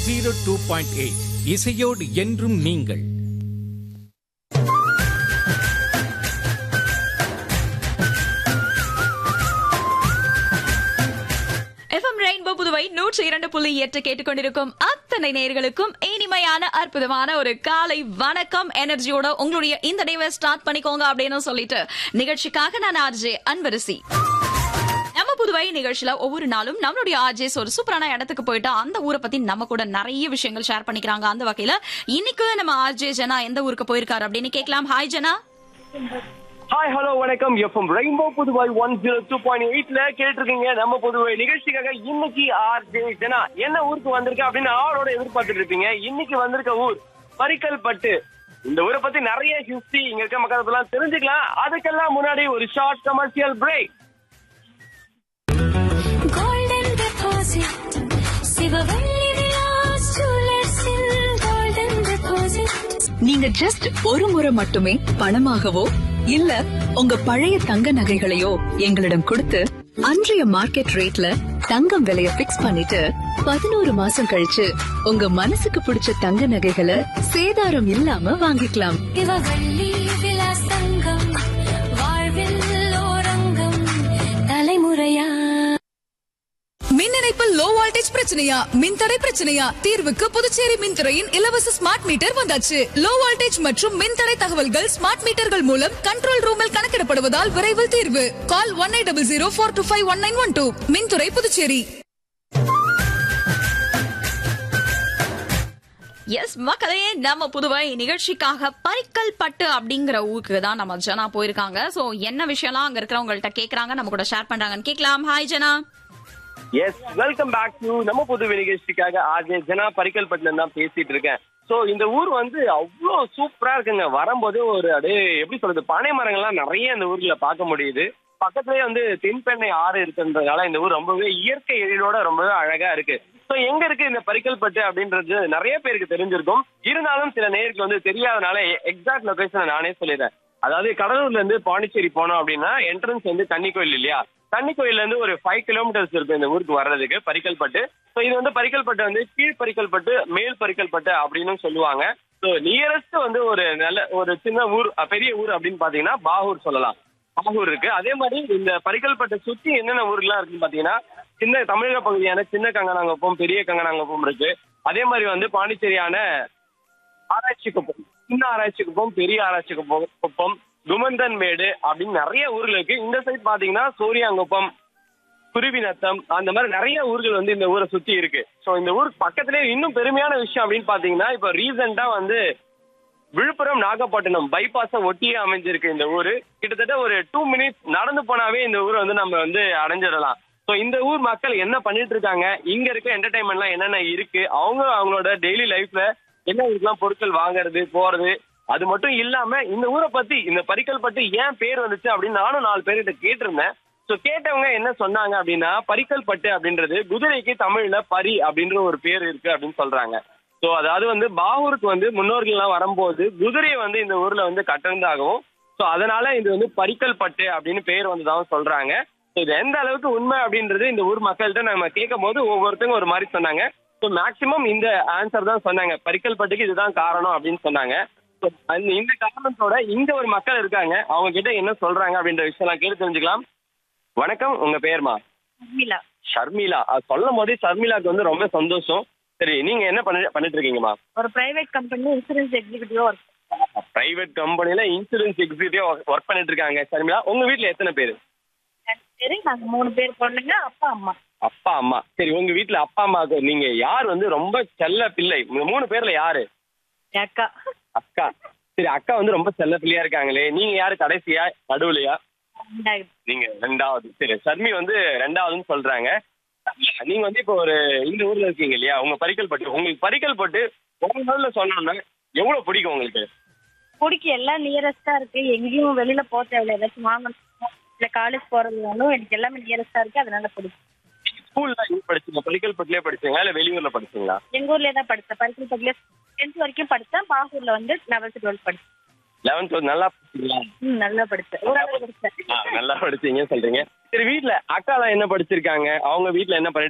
Zero two point eight இசையோடு என்றும் நீங்கள் எஃப்எம் ரெயின்போ புதுவை நூற்றி இரண்டு புள்ளி எட்டு கேட்டுக்கொண்டிருக்கும் அத்தனை நேர்களுக்கும் இனிமையான அற்புதமான ஒரு காலை வணக்கம் எனர்ஜியோட உங்களுடைய இந்த டேவை ஸ்டார்ட் பண்ணிக்கோங்க அப்படின்னு சொல்லிட்டு நிகழ்ச்சிக்காக நான் ஆர்ஜே அன்பரசி நம்ம புதுவை நிகழ்ச்சியில ஒவ்வொரு நாளும் நம்மளுடைய ஆர்ஜேஸ் ஒரு சூப்பரான இடத்துக்கு போயிட்டு அந்த ஊரை பத்தி நம்ம கூட நிறைய விஷயங்கள் ஷேர் பண்ணிக்கிறாங்க அந்த வகையில இன்னைக்கு நம்ம ஆர்ஜே ஜனா எந்த ஊருக்கு போயிருக்காரு அப்படின்னு கேட்கலாம் ஹாய் ஜனா ஹாய் ஹலோ வணக்கம் FM rainbow Puduvai one zero two point எயிட்ல கேட்டிருக்கீங்க நம்ம புதுவை நிகழ்ச்சிக்காக இன்னைக்கு ஆர் ஜே ஜனா என்ன ஊருக்கு வந்திருக்க அப்படின்னு ஆளோட எதிர்பார்த்துட்டு இருப்பீங்க இன்னைக்கு வந்திருக்க ஊர் பரிக்கல் பட்டு இந்த ஊரை பத்தி நிறைய ஹிஸ்டரி இங்க இருக்க மக்கள் எல்லாம் தெரிஞ்சுக்கலாம் அதுக்கெல்லாம் முன்னாடி ஒரு short commercial break golden deposit Sivavalli Vilas ஜுவல்லர்ஸில் golden deposit நீங்க ஜஸ்ட் ஒரு முறை மட்டுமே பணமாகவோ இல்ல உங்க பழைய தங்க நகைகளையோ எங்களிடம் கொடுத்து அன்றைய மார்க்கெட் ரேட்ல தங்கம் விலைய பிக்ஸ் பண்ணிட்டு பதினோரு மாசம் கழிச்சு உங்க மனசுக்கு பிடிச்ச தங்க நகைகளை சேதாரம் இல்லாம வாங்கிக்கலாம் சிவவள்ளி விலாஸ் தங்கம் வாழ்வில் ஓரங்கம் தலைமுறையா மின் இணைப்பில் லோ வோல்டேஜ் பிரச்சனையா மின்தடை பிரச்சனையா தீர்வுக்கு புதுச்சேரி மின்துறையின் இலவச ஸ்மார்ட் மீட்டர் வந்தாச்சு லோ வோல்டேஜ் மற்றும் மின்தடை தகவல்கள் ஸ்மார்ட் மீட்டர்கள் மூலம் கண்ட்ரோல் ரூமில் கணக்கிடப்படுவதால் விரைவில் தீர்வு call one eight double zero four two five one nine one two மின்துறை புதுச்சேரி எஸ் மக்களே நம்ம புதுவை நிகழ்ச்சிக்காக பரிக்கல் பட்டு அப்படிங்கிற ஊருக்கு தான் நம்ம ஜனா போயிருக்காங்க சோ என்ன விஷயம்லாம் அங்க இருக்கிறவங்கள்ட்ட கேக்குறாங்க நம்ம கூட ஷேர் பண்றாங்கன்னு கேட்கலாம் hi Jana yes welcome back to நம்ம புதுவை நிகழ்ச்சிக்காக ஆர்ஜே ஜனா பரிக்கல் பட்டுல தான் பேசிட்டு இருக்கேன் சோ இந்த ஊர் வந்து அவ்வளோ சூப்பரா இருக்குங்க வரும்போது ஒரு அப்படியே எப்படி சொல்றது பனை மரங்கள்லாம் நிறைய இந்த ஊர்ல பார்க்க முடியுது பக்கத்துலயே வந்து தென்பெண்ணை ஆறு இருக்குன்றதுனால இந்த ஊர் ரொம்பவே இயற்கை எழிலோட ரொம்பவே அழகா இருக்கு சோ எங்க இருக்கு இந்த பரிக்கல்பட்டு அப்படின்றது நிறைய பேருக்கு தெரிஞ்சிருக்கும் இருந்தாலும் சில நேருக்கு வந்து தெரியாதனால எக்ஸாக்ட் லொகேஷனை நானே சொல்லிடுறேன் அதாவது கடலூர்ல இருந்து பாண்டிச்சேரி போனோம் அப்படின்னா என்ட்ரன்ஸ் வந்து தண்ணி கோயில் இல்லையா தண்ணி கோயில்ல இருந்து ஒரு ஃபைவ் கிலோமீட்டர்ஸ் இருக்கும் இந்த ஊருக்கு வர்றதுக்கு பரிக்கல்பட்டு ஸோ இது வந்து பரிக்கல்பட்டு வந்து கீழ் பரிக்கல்பட்டு மேல் பரிக்கல்பட்டு அப்படின்னு சொல்லுவாங்க ஸோ நியரஸ்ட் வந்து ஒரு நல்ல ஒரு சின்ன ஊர் அஹ், பெரிய ஊர் அப்படின்னு பாத்தீங்கன்னா பாகூர் சொல்லலாம் பாகூர் இருக்கு அதே மாதிரி இந்த பரிக்கல்பட்டை சுத்தி என்னென்ன ஊர்லாம் இருக்குன்னு பாத்தீங்கன்னா சின்ன தமிழக பகுதியான சின்ன கங்கனாங்குப்பம் பெரிய கங்கனாங்குப்பம் இருக்கு அதே மாதிரி வந்து பாண்டிச்சேரியான ஆராய்ச்சி குப்பம் சின்ன ஆராய்ச்சி குப்பம் பெரிய ஆராய்ச்சி குப்பம் குப்பம் குமந்தன் மேடு அப்படின்னு நிறைய ஊர்கள் இருக்கு இந்த சைட் பாத்தீங்கன்னா சூரியாங்குப்பம் குருவிநத்தம் அந்த மாதிரி நிறைய ஊர்கள் வந்து இந்த ஊரை சுத்தி இருக்கு ஸோ இந்த ஊர் பக்கத்திலே இன்னும் பெருமையான விஷயம் அப்படின்னு பாத்தீங்கன்னா இப்போ ரீசெண்டா வந்து விழுப்புரம் நாகப்பட்டினம் பைபாஸை ஒட்டியே அமைஞ்சிருக்கு இந்த ஊரு கிட்டத்தட்ட ஒரு டூ மினிட்ஸ் நடந்து போனாவே இந்த ஊரை வந்து நம்ம வந்து அடைஞ்சிடலாம் ஸோ இந்த ஊர் மக்கள் என்ன பண்ணிட்டு இருக்காங்க இங்க இருக்க என்டர்டைன்மெண்ட்லாம் என்னென்ன இருக்கு அவங்க அவங்களோட டெய்லி லைஃப்ல என்ன இதுக்கெல்லாம் பொருட்கள் வாங்குறது போறது அது மட்டும் இல்லாம இந்த ஊரை பத்தி இந்த பரிக்கல் பத்தி ஏன் பேர் வந்துச்சு அப்படின்னு நானும் நாலு பேர்கிட்ட கேட்டிருந்தேன் ஸோ கேட்டவங்க என்ன சொன்னாங்க அப்படின்னா பரிக்கல் பட்டு அப்படின்றது குதிரைக்கு தமிழ்ல பரி அப்படின்ற ஒரு பேர் இருக்கு அப்படின்னு சொல்றாங்க ஸோ அதாவது வந்து பாகூருக்கு வந்து முன்னோர்கள்லாம் வரும்போது குதிரையை வந்து இந்த ஊர்ல வந்து கட்டிருந்தாகவும் ஸோ அதனால இது வந்து பரிக்கல் பட்டு அப்படின்னு பேர் வந்ததாகவும் சொல்றாங்க ஸோ இது எந்த அளவுக்கு உண்மை அப்படின்றது இந்த ஊர் மக்கள்கிட்ட நம்ம கேட்கும் போது ஒவ்வொருத்தங்க ஒரு மாதிரி சொன்னாங்க ஸோ மேக்சிமம் இந்த ஆன்சர் தான் சொன்னாங்க பரிக்கல் பட்டுக்கு இதுதான் காரணம் அப்படின்னு சொன்னாங்க So, அந்த- இந்த காரணத்தோட இங்க ஒரு மக்கள் இருக்காங்க அவங்க கிட்ட என்ன சொல்றாங்க அப்படின்ற விஷயம் கேட்டு தெரிஞ்சுக்கலாம் வணக்கம் உங்க பேர்மா ஷர்மிளா அது சொல்லும் போதே ஷர்மிளாக்கு வந்து ரொம்ப சந்தோஷம் சரி நீங்க என்ன பண்ணி பண்ணிட்டு இருக்கீங்கம்மா ஒரு பிரைவேட் கம்பெனில இன்சூரன்ஸ் எக்ஸிக்யூட்டிவா ஒர்க் பிரைவேட் கம்பெனில இன்சூரன்ஸ் எக்ஸிக்யூட்டிவ் ஒர்க் பண்ணிட்டு இருக்காங்க ஷர்மிளா உங்க வீட்ல எத்தனை பேர் சரி நாங்க மூணு பேர் பொண்ணுங்க அப்பா அம்மா அப்பா அம்மா சரி உங்க வீட்ல அப்பா அம்மாவுக்கு நீங்க யார் வந்து ரொம்ப செல்ல பிள்ளை இந்த மூணு பேர்ல யாரு என் அக்கா அக்கா சரி அக்கா வந்து ரொம்ப செல்ல பிள்ளையா இருக்காங்களே நீங்க யாரு கடைசியா நடுவுலையா ரெண்டாயிரம். நீங்க ரெண்டாவது சரி சர்மி வந்து ரெண்டாவதுன்னு சொல்றாங்க நீங்க வந்து இப்போ ஒரு இந்த ஊர்ல இருக்கீங்க இல்லையா உங்க பரிக்கல் பட்டு உங்களுக்கு பரிக்கல் பட்டு உங்க ஊர்ல சொன்னோம்னா எவ்வளவு பிடிக்கும் உங்களுக்கு குடிக்கு எல்லாம் நியரஸ்டா இருக்கு எங்கேயும் வெளியில போக தேவையில்ல ஏதாச்சும் வாங்கணும் இல்ல காலேஜ் போறதுனாலும் எனக்கு எல்லாமே நியரஸ்டா இருக்கு அதனால பிடிக்கும் ஸ்கூல்ல எங்க படிச்சீங்க பரிக்கல் பட்டுலயே படிச்சீங்களா இல்ல வெளியூர்ல படிச்சீங்களா எங்க ஊர்லயே தான் படிச்சேன் பரிசல் பக்கத்துல டென்த் வரைக்கும் படிச்சேன் பாகூர்ல வந்து லெவல்த் டுவெல்த் படிச்சேன் லெவன்த் நல்லா படிச்சீங்களா ம் நல்லா படிச்சேன் ஓரளவு படிச்சேன் ஆ, நல்லா படிச்சீங்க சொல்றீங்க சரி வீட்ல அக்காலாம் என்ன படிச்சிருக்காங்க அவங்க வீட்ல என்ன பண்ணி